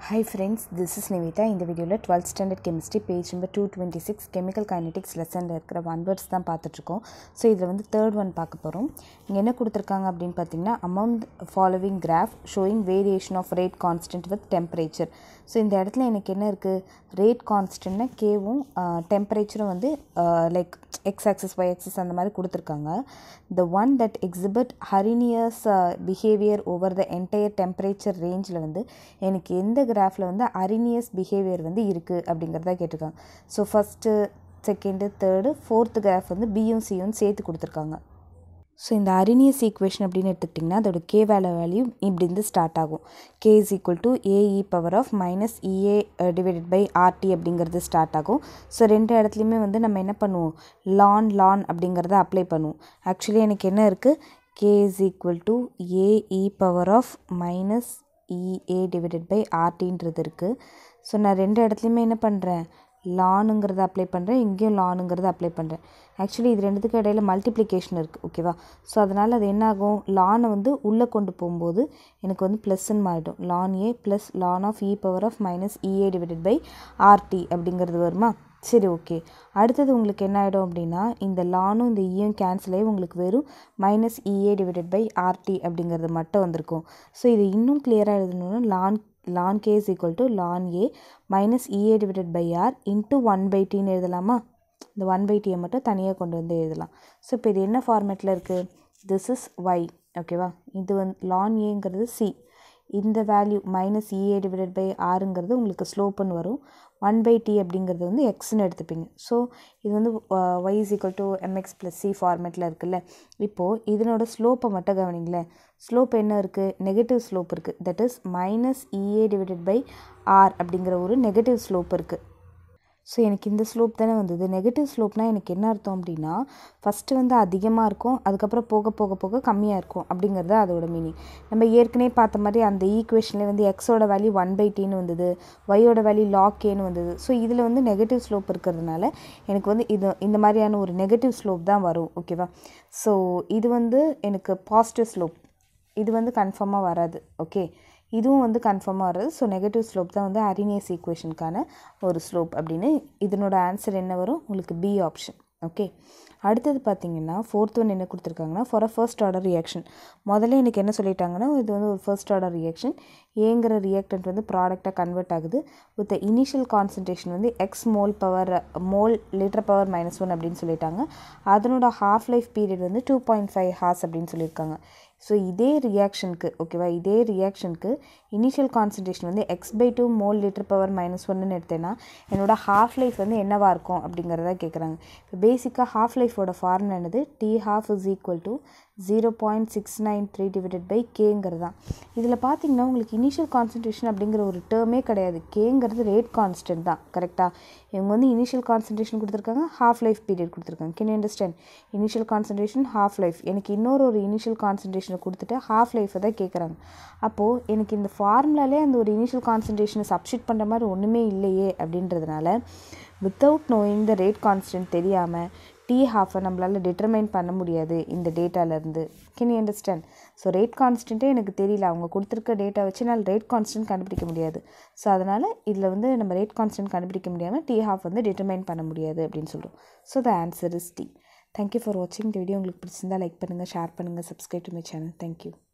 hi friends this is Nivitha இந்த வீடியோவில் twelfth standard chemistry page number two twenty six chemical kinetics லெசனில் இருக்கிற one words தான் பார்த்துட்ருக்கோம் ஸோ இதில் வந்து தேர்ட் ஒன் பார்க்க போகிறோம் இங்கே என்ன கொடுத்துருக்காங்க அப்படின்னு பார்த்தீங்கன்னா amount following graph showing variation of rate constant with temperature so இந்த இடத்துல எனக்கு என்ன இருக்குது ரேட் கான்ஸ்டன்ட்னா கேவும் டெம்பரேச்சரும் வந்து like X axis Y axis அந்த மாதிரி கொடுத்துருக்காங்க the one that exhibit Arrhenius behaviour over the entire temperature ரேஞ்சில் வந்து எனக்கு எந்த கிராஃபில் வந்து அரினியஸ் பிஹேவியர் வந்து இருக்குது அப்படிங்கிறத கேட்டிருக்காங்க so first second third fourth graph வந்து பியும் சியும் சேர்த்து கொடுத்துருக்காங்க ஸோ இந்த அரினியஸ் ஈக்குவேஷன் அப்படின்னு எடுத்துக்கிட்டிங்கன்னா அதோட கே வேலை வேல்யூ இப்படி இருந்து ஸ்டார்ட் ஆகும் K is equal to A e power of minus E a divided by RT அப்படிங்கிறது ஸ்டார்ட் ஆகும் ஸோ ரெண்டு இடத்துலையுமே வந்து நம்ம என்ன பண்ணுவோம் லான் லான் அப்படிங்கிறத அப்ளை பண்ணுவோம் ஆக்சுவலி எனக்கு என்ன இருக்குது K is equal to A e power of minus E a divided by ஆர்டின்றது இருக்குது ஸோ நான் ரெண்டு இடத்துலையுமே என்ன பண்ணுறேன் லானுங்கிறத அப்ளை பண்ணுறேன் இங்கேயும் லானுங்கிறத அப்ளை பண்ணுறேன் ஆக்சுவலி இது ரெண்டுத்துக்கு இடையில மல்டிப்ளிகேஷன் இருக்குது ஓகேவா ஸோ அதனால் அது என்ன ஆகும் லானை வந்து உள்ளே கொண்டு போகும்போது எனக்கு வந்து ப்ளஸ்ன்னு மாறிடும் ln A plus ln of e power of minus E a divided by RT அப்படிங்கிறது வருமா சரி ஓகே அடுத்தது உங்களுக்கு என்ன ஆகிடும் அப்படின்னா இந்த லானும் இந்த ஈயும் கேன்சல் ஆகி உங்களுக்கு வெறும் minus E a divided by RT அப்படிங்கிறது மட்டும் வந்திருக்கும் ஸோ இது இன்னும் கிளியராக எழுதணும்னா ln ln K is equal to ln A minus E a divided by R into one by டின்னு எழுதலாமா இந்த ஒன் பை டியை மட்டும் தனியாக கொண்டு வந்து எழுதலாம் ஸோ இப்போ இது என்ன ஃபார்மேட்டில் இருக்குது திஸ் இஸ் ஒய் ஓகேவா இது வந்து லான் ஏங்கிறது சி இந்த value minus E a divided by ஆறுங்கிறது உங்களுக்கு ஸ்லோப்புன்னு வரும் ஒன் பை டி அப்படிங்கிறது வந்து எக்ஸ்னு எடுத்துப்பீங்க ஸோ இது வந்து Y is equal to m x plus C ஃபார்மேட்டில் இருக்குல்ல இப்போது இதனோட ஸ்லோப்பை மட்டும் கவனிங்களேன் ஸ்லோப் என்ன இருக்குது நெகட்டிவ் ஸ்லோப் இருக்குது that is minus E a divided by R அப்படிங்கிற ஒரு நெகட்டிவ் ஸ்லோப் இருக்குது ஸோ எனக்கு இந்த ஸ்லோப் தானே வந்தது நெகட்டிவ் ஸ்லோப்னால் எனக்கு என்ன அர்த்தம் அப்படின்னா ஃபஸ்ட்டு வந்து அதிகமாக இருக்கும் அதுக்கப்புறம் போக போக போக கம்மியாக இருக்கும் அப்படிங்கிறது அதோட மீனிங் நம்ம ஏற்கனவே பார்த்த மாதிரி அந்த ஈக்குவேஷனில் வந்து எக்ஸோட வேல்யூ ஒன் பை டின்னு வந்தது ஒய்யோட வேல்யூ லாக் கேன்னு வந்தது ஸோ இதில் வந்து நெகட்டிவ் ஸ்லோப் இருக்கிறதுனால எனக்கு வந்து இது இந்த மாதிரியான ஒரு நெகட்டிவ் ஸ்லோப் தான் வரும் ஓகேவா ஸோ இது வந்து எனக்கு பாசிட்டிவ் ஸ்லோப் இது வந்து கன்ஃபார்மாக வராது ஓகே இதுவும் வந்து கன்ஃபார்மாக வராது ஸோ நெகட்டிவ் ஸ்லோப் தான் வந்து அரினியஸ் ஈக்குவேஷனுக்கான ஒரு ஸ்லோப் அப்படின்னு இதனோட ஆன்சர் என்ன வரும் உங்களுக்கு பி ஆப்ஷன் ஓகே அடுத்தது பார்த்தீங்கன்னா ஃபோர்த் ஒன் என்ன கொடுத்துருக்காங்கன்னா for a first order reaction முதல்ல எனக்கு என்ன சொல்லிட்டாங்கன்னா இது வந்து ஒரு ஃபர்ஸ்ட் ஆர்டர் ரியாக்ஷன் ஏங்கிற ரியாக்டன்ட் வந்து ப்ராடக்டாக கன்வெர்ட் ஆகுது வித் இனிஷியல் கான்சன்ட்ரேஷன் வந்து X mole power mole litre power minus one அப்படின்னு சொல்லிட்டாங்க அதனோட ஹாஃப் லைஃப் பீரியட் வந்து டூ பாயிண்ட் ஃபைவ் ஹார்ஸ் அப்படின்னு சொல்லியிருக்காங்க ஸோ இதே ரியாக்ஷனுக்கு ஓகேவா இதே ரியாக்ஷனுக்கு இனிஷியல் கான்சன்ட்ரேஷன் வந்து X by two mole litre power minus ஒன்னு எடுத்தேன்னா என்னோட ஹாஃப் லைஃப் வந்து என்னவாக இருக்கும் அப்படிங்கிறத கேட்குறாங்க இப்போ பேசிக்காக ஹாஃப் லைஃபோட ஃபார்முலா என்னது T half is equal to zero point six nine three divided by கேங்கிறது தான் இதில் பார்த்தீங்கன்னா உங்களுக்கு இனிஷியல் கான்சன்ட்ரேஷன் அப்படிங்கிற ஒரு டேர்மே கிடையாது கேங்கிறது ரேட் கான்ஸ்டன்ட் தான் கரெக்டாக இவங்க வந்து இனிஷியல் கான்சன்ட்ரேஷன் கொடுத்துருக்காங்க ஹாஃப் லைஃப் பீரியட் கொடுத்துருக்காங்க can understand initial concentration half life எனக்கு இன்னொரு ஒரு இனிஷியல் கான்சன்ட்ரேஷனை கொடுத்துட்டு ஹாஃப் லைஃப்பை தான் கேட்குறாங்க அப்போது எனக்கு இந்த ஃபார்முலாலே அந்த ஒரு இனிஷியல் கான்சன்ட்ரேஷனை சப்ஸ்டிட் பண்ணுற மாதிரி ஒன்றுமே இல்லையே அப்படின்றதுனால without knowing the rate constant தெரியாமல் டி ஹாஃபை நம்மளால் டிட்டர்மைன் பண்ண முடியாது இந்த டேட்டாலேருந்து can you understand so rate கான்ஸ்டன்ட்டே எனக்கு தெரியல அவங்க கொடுத்துருக்க டேட்டா வச்சு என்னால் ரேட் கான்ஸ்டன்ட் கண்டுபிடிக்க முடியாது ஸோ அதனால் இதில் வந்து நம்ம ரேட் கான்ஸ்டன்ட் கண்டுபிடிக்க முடியாமல் டி ஹாஃப் வந்து டிட்டர்மைன் பண்ண முடியாது அப்படின்னு சொல்கிறோம் so the answer is D thank you for வாட்சிங் இந்த வீடியோ உங்களுக்கு பிடிச்சிருந்தா லைக் பண்ணுங்கள் ஷேர் பண்ணுங்கள் subscribe to my channel thank you